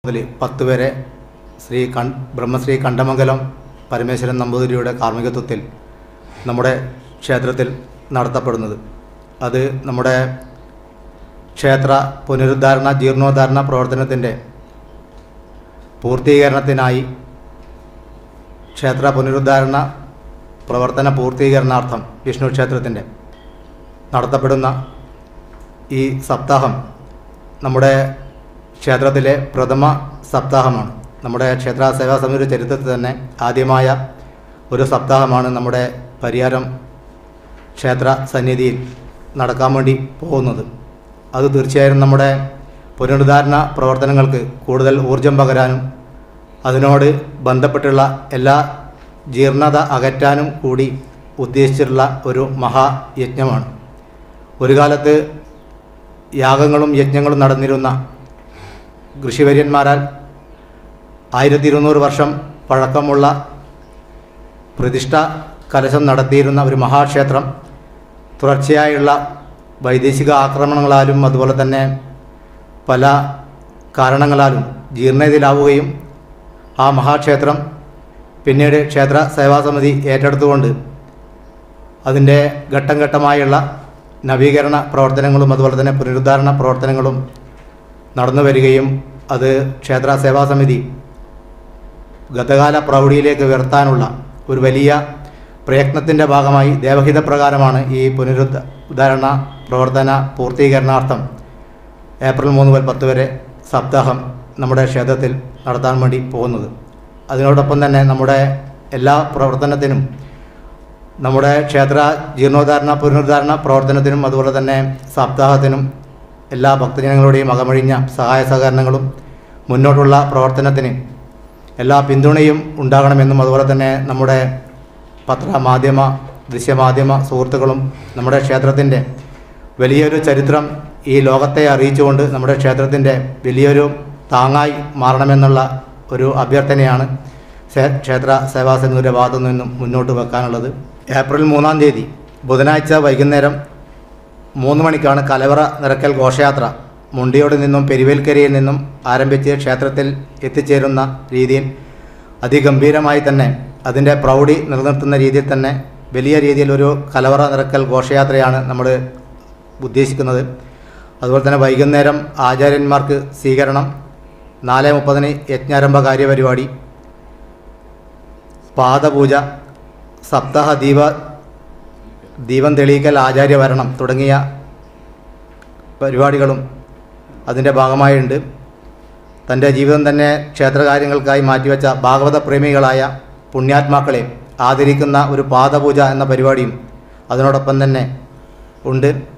മുതൽ പത്ത് വരെ ശ്രീ കൺ ബ്രഹ്മശ്രീ കണ്ടമംഗലം പരമേശ്വരൻ നമ്പൂതിരിയുടെ കാർമ്മികത്വത്തിൽ നമ്മുടെ ക്ഷേത്രത്തിൽ നടത്തപ്പെടുന്നത് അത് നമ്മുടെ ക്ഷേത്ര പുനരുദ്ധാരണ ജീർണോദ്ധാരണ പ്രവർത്തനത്തിൻ്റെ പൂർത്തീകരണത്തിനായി ക്ഷേത്ര പുനരുദ്ധാരണ പ്രവർത്തന പൂർത്തീകരണാർത്ഥം വിഷ്ണു ക്ഷേത്രത്തിൻ്റെ നടത്തപ്പെടുന്ന ഈ സപ്താഹം നമ്മുടെ ക്ഷേത്രത്തിലെ പ്രഥമ സപ്താഹമാണ് നമ്മുടെ ക്ഷേത്ര സേവാ സമിതിയുടെ ചരിത്രത്തിൽ തന്നെ ആദ്യമായ ഒരു സപ്താഹമാണ് നമ്മുടെ പരിയാരം ക്ഷേത്ര സന്നിധിയിൽ നടക്കാൻ വേണ്ടി പോകുന്നത് അത് തീർച്ചയായും നമ്മുടെ പുനരുദ്ധാരണ പ്രവർത്തനങ്ങൾക്ക് കൂടുതൽ ഊർജം പകരാനും അതിനോട് ബന്ധപ്പെട്ടുള്ള എല്ലാ ജീർണത അകറ്റാനും കൂടി ഉദ്ദേശിച്ചിട്ടുള്ള ഒരു മഹായജ്ഞമാണ് ഒരു കാലത്ത് യാഗങ്ങളും യജ്ഞങ്ങളും നടന്നിരുന്ന ഋഷിവര്യന്മാരാൽ ആയിരത്തി ഇരുന്നൂറ് വർഷം പഴക്കമുള്ള പ്രതിഷ്ഠ കലശം നടത്തിയിരുന്ന ഒരു മഹാക്ഷേത്രം തുടർച്ചയായുള്ള വൈദേശിക ആക്രമണങ്ങളാലും അതുപോലെ തന്നെ പല കാരണങ്ങളാലും ജീർണതയിലാവുകയും ആ മഹാക്ഷേത്രം പിന്നീട് ക്ഷേത്ര സേവാസമിതി ഏറ്റെടുത്തുകൊണ്ട് അതിൻ്റെ ഘട്ടം ഘട്ടമായുള്ള നവീകരണ പ്രവർത്തനങ്ങളും അതുപോലെ തന്നെ പുനരുദ്ധാരണ പ്രവർത്തനങ്ങളും നടന്നു വരികയും അത് ക്ഷേത്ര സേവാ സമിതി ഗതകാല പ്രൗഢിയിലേക്ക് ഉയർത്താനുള്ള ഒരു വലിയ പ്രയത്നത്തിൻ്റെ ഭാഗമായി ദേവഹിത പ്രകാരമാണ് ഈ പുനരുദ്ധാരണ പ്രവർത്തന പൂർത്തീകരണാർത്ഥം ഏപ്രിൽ മൂന്ന് മുതൽ പത്ത് വരെ സപ്താഹം നമ്മുടെ ക്ഷേത്രത്തിൽ നടത്താൻ വേണ്ടി പോകുന്നത് അതിനോടൊപ്പം തന്നെ നമ്മുടെ എല്ലാ പ്രവർത്തനത്തിനും നമ്മുടെ ക്ഷേത്ര ജീർണോദ്ധാരണ പുനരുദ്ധാരണ പ്രവർത്തനത്തിനും അതുപോലെ തന്നെ സപ്താഹത്തിനും എല്ലാ ഭക്തജനങ്ങളുടെയും അകമഴിഞ്ഞ സഹായ സഹകരണങ്ങളും മുന്നോട്ടുള്ള പ്രവർത്തനത്തിന് എല്ലാ പിന്തുണയും ഉണ്ടാകണമെന്നും അതുപോലെ തന്നെ നമ്മുടെ പത്ര മാധ്യമ ദൃശ്യമാധ്യമ സുഹൃത്തുക്കളും നമ്മുടെ ക്ഷേത്രത്തിൻ്റെ വലിയൊരു ചരിത്രം ഈ ലോകത്തെ അറിയിച്ചുകൊണ്ട് നമ്മുടെ ക്ഷേത്രത്തിൻ്റെ വലിയൊരു താങ്ങായി മാറണമെന്നുള്ള ഒരു അഭ്യർത്ഥനയാണ് സേ- ക്ഷേത്ര സേവാ സമിതിയുടെ ഭാഗത്തു നിന്നും മുന്നോട്ട് വെക്കാനുള്ളത് ഏപ്രിൽ മൂന്നാം തീയതി ബുധനാഴ്ച വൈകുന്നേരം മൂന്ന് മണിക്കാണ് കലവറ നിറക്കൽ ഘോഷയാത്ര മുണ്ടിയോട് നിന്നും പെരുവേൽക്കരയിൽ നിന്നും ആരംഭിച്ച് ക്ഷേത്രത്തിൽ എത്തിച്ചേരുന്ന രീതിയിൽ അതിഗംഭീരമായി തന്നെ അതിൻ്റെ പ്രൗഢി നിലനിർത്തുന്ന രീതിയിൽ തന്നെ വലിയ രീതിയിൽ ഒരു കലവറ നിറക്കൽ ഘോഷയാത്രയാണ് നമ്മൾ ഉദ്ദേശിക്കുന്നത് അതുപോലെ തന്നെ വൈകുന്നേരം ആചാര്യന്മാർക്ക് സ്വീകരണം നാല് മുപ്പതിന് യജ്ഞാരംഭ കാര്യപരിപാടി പാദപൂജ സപ്താഹ ദീപ ദീപം തെളിയിക്കൽ ആചാര്യവരണം തുടങ്ങിയ പരിപാടികളും അതിൻ്റെ ഭാഗമായുണ്ട് തൻ്റെ ജീവിതം തന്നെ ക്ഷേത്രകാര്യങ്ങൾക്കായി മാറ്റിവെച്ച ഭാഗവത പ്രേമികളായ പുണ്യാത്മാക്കളെ ആദരിക്കുന്ന ഒരു പാദപൂജ എന്ന പരിപാടിയും അതിനോടൊപ്പം തന്നെ ഉണ്ട്